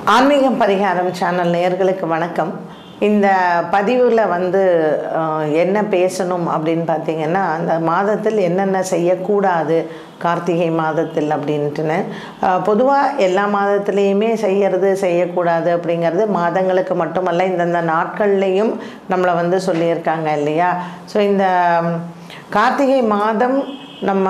ஆன்மீகம் பரிகாரம் சேனல் நேயர்களுக்கு வணக்கம் இந்த பதிவில் வந்து அஹ், என்ன பேசணும் அப்படின்னு பார்த்தீங்கன்னா அந்த மாதத்தில் என்னென்ன செய்யக்கூடாது கார்த்திகை மாதத்தில் அப்படின்ட்டுன்னு பொதுவாக எல்லா மாதத்துலேயுமே செய்யறது செய்யக்கூடாது அப்படிங்கிறது மாதங்களுக்கு மட்டுமல்ல இந்தந்த நாட்கள்லேயும் நம்மளை வந்து சொல்லியிருக்காங்க இல்லையா ஸோ இந்த ம், கார்த்திகை மாதம் நம்ம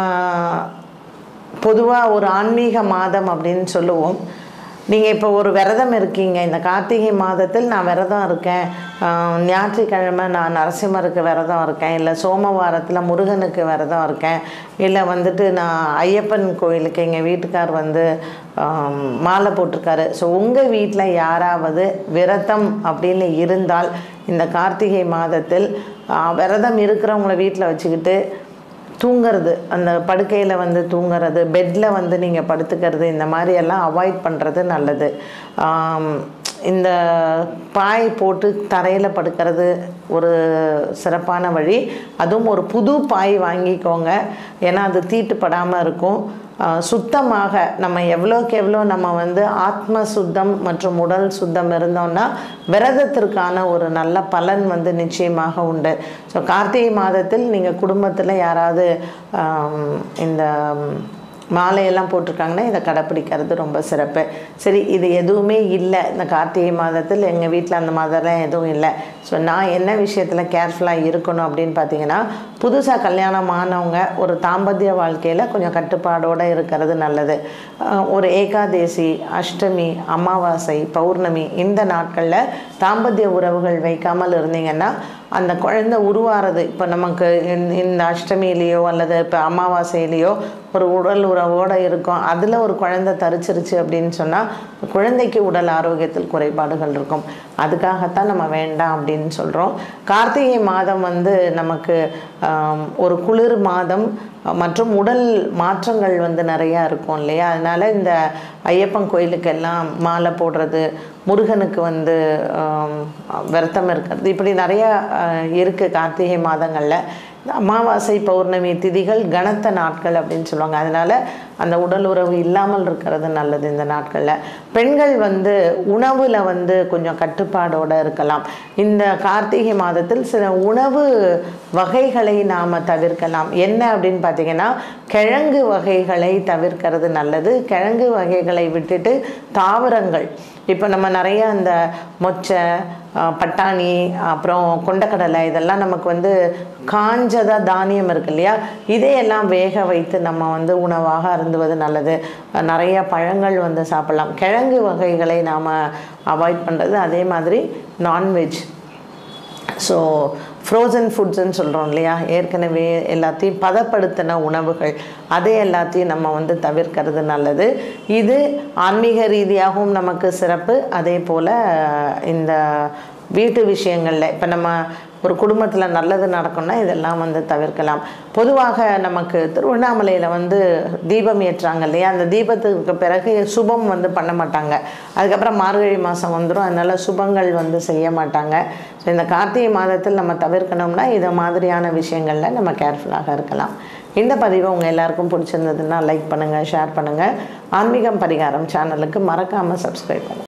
பொதுவாக ஒரு ஆன்மீக மாதம் அப்படின்னு சொல்லுவோம் நீங்கள் இப்போ ஒரு விரதம் இருக்கீங்க இந்த கார்த்திகை மாதத்தில் நான் விரதம் இருக்கேன் ஆஹ் ஞாயிற்றுக்கிழமை நான் நரசிம்மருக்கு விரதம் இருக்கேன் இல்லை சோமவாரத்தில் முருகனுக்கு விரதம் இருக்கேன் இல்லை வந்துட்டு நான் ஐயப்பன் கோயிலுக்கு எங்கள் வீட்டுக்கார் வந்து ஆம், மாலை போட்டிருக்காரு ஸோ உங்கள் வீட்டில் யாராவது விரதம் அப்படின்னு இருந்தால் இந்த கார்த்திகை மாதத்தில் ஆஹ் விரதம் இருக்கிறவங்கள வீட்டில் வச்சுக்கிட்டு தூங்குறது அந்த படுக்கையில் வந்து தூங்குறது பெட்டில் வந்து நீங்கள் படுத்துக்கிறது இந்த மாதிரி எல்லாம் அவாய்ட் பண்ணுறது நல்லது ஆம், இந்த பாய் போட்டு தரையில் படுக்கிறது ஒரு சிறப்பான வழி அதுவும் ஒரு புது பாய் வாங்கிக்கோங்க ஏன்னா அது தீட்டுப்படாமல் இருக்கும் ஆஹ் சுத்தமாக நம்ம எவ்வளோக்கு எவ்வளோ நம்ம வந்து ஆத்ம சுத்தம் மற்றும் உடல் சுத்தம் இருந்தோம்னா விரதத்திற்கான ஒரு நல்ல பலன் வந்து நிச்சயமாக உண்டு ஸோ கார்த்திகை மாதத்தில் நீங்கள் குடும்பத்தில் யாராவது ஆம், இந்த மாலையெல்லாம் போட்டிருக்காங்கன்னா இதை கடைப்பிடிக்கிறது ரொம்ப சிறப்பு சரி இது எதுவுமே இல்லை இந்த கார்த்திகை மாதத்தில் எங்கள் வீட்டில் அந்த மாதிரிலாம் எதுவும் இல்லை ஸோ நான் என்ன விஷயத்தில் கேர்ஃபுல்லாக இருக்கணும் அப்படின்னு பார்த்தீங்கன்னா புதுசாக கல்யாணம் ஆனவங்க ஒரு தாம்பத்திய வாழ்க்கையில் கொஞ்சம் கட்டுப்பாடோடு இருக்கிறது நல்லது அஹ் ஒரு ஏகாதேசி அஷ்டமி அமாவாசை பௌர்ணமி இந்த நாட்களில் தாம்பத்திய உறவுகள் வைக்காமல் இருந்தீங்கன்னா அந்த குழந்தை உருவாறது இப்போ நமக்கு இந்த- இந்த அஷ்டமியிலேயோ அல்லது இப்போ அமாவாசையிலேயோ ஒரு உடல் உறவோடு இருக்கும் அதில் ஒரு குழந்தை தரிச்சிருச்சு அப்படின்னு சொன்னால் குழந்தைக்கு உடல் ஆரோக்கியத்தில் குறைபாடுகள் இருக்கும் அதுக்காகத்தான் நம்ம வேண்டாம் அப்படின்னு சொல்கிறோம் கார்த்திகை மாதம் வந்து நமக்கு ஆம், ஒரு குளிர் மாதம் மற்றும் உடல் மாற்றங்கள் வந்து நிறையா இருக்கும் இல்லையா அதனால் இந்த ஐயப்பன் கோயிலுக்கெல்லாம் மாலை போடுறது முருகனுக்கு வந்து ஆம், விரதம் இருக்கிறது இப்படி நிறையா இருக்குது கார்த்திகை மாதங்களில் இந்த அமாவாசை பௌர்ணமி திதிகள் கனத்த நாட்கள் அப்படின்னு சொல்லுவாங்க அதனால் அந்த உடல் உறவு இல்லாமல் இருக்கிறது நல்லது இந்த நாட்களில் பெண்கள் வந்து உணவில் வந்து கொஞ்சம் கட்டுப்பாடோடு இருக்கலாம் இந்த கார்த்திகை மாதத்தில் சில உணவு வகைகளை நாம் தவிர்க்கலாம் என்ன அப்படின்னு பார்த்தீங்கன்னா கிழங்கு வகைகளை தவிர்க்கிறது நல்லது கிழங்கு வகைகளை விட்டுட்டு தாவரங்கள் இப்போ நம்ம நிறைய அந்த மொச்சை அஹ், பட்டாணி அப்புறம் கொண்டக்கடலை இதெல்லாம் நமக்கு வந்து காஞ்சதா தானியம் இருக்கு இல்லையா இதையெல்லாம் வேக வைத்து நம்ம வந்து உணவாக அருந்துவது நல்லது அஹ், நிறைய பழங்கள் வந்து சாப்பிடலாம் கிழங்கு வகைகளை நாம் அவாய்ட் பண்ணுறது அதே மாதிரி நான்வெஜ் ஸோ ஃப்ரோசன் ஃபுட்ஸ்ன்னு சொல்கிறோம் இல்லையா ஏற்கனவே எல்லாத்தையும் பதப்படுத்தின உணவுகள் அதை எல்லாத்தையும் நம்ம வந்து தவிர்க்கிறது நல்லது இது ஆன்மீக ரீதியாகவும் நமக்கு சிறப்பு அதே போல் இந்த வீட்டு விஷயங்களில் இப்போ நம்ம ஒரு குடும்பத்தில் நல்லது நடக்கும்னா இதெல்லாம் வந்து தவிர்க்கலாம் பொதுவாக நமக்கு திருவண்ணாமலையில் வந்து தீபம் ஏற்றுறாங்க இல்லையா அந்த தீபத்துக்கு பிறகு சுபம் வந்து பண்ண மாட்டாங்க அதுக்கப்புறம் மார்கழி மாதம் வந்துடும் அதனால் சுபங்கள் வந்து செய்ய மாட்டாங்க ஸோ இந்த கார்த்திகை மாதத்தில் நம்ம தவிர்க்கணும்னா இதை மாதிரியான விஷயங்களில் நம்ம கேர்ஃபுல்லாக இருக்கலாம் இந்த பதிவு உங்கள் எல்லாருக்கும் பிடிச்சிருந்ததுன்னா லைக் பண்ணுங்கள் ஷேர் பண்ணுங்கள் ஆன்மீகம் பரிகாரம் சேனலுக்கு மறக்காமல் சப்ஸ்கிரைப் பண்ணுங்கள்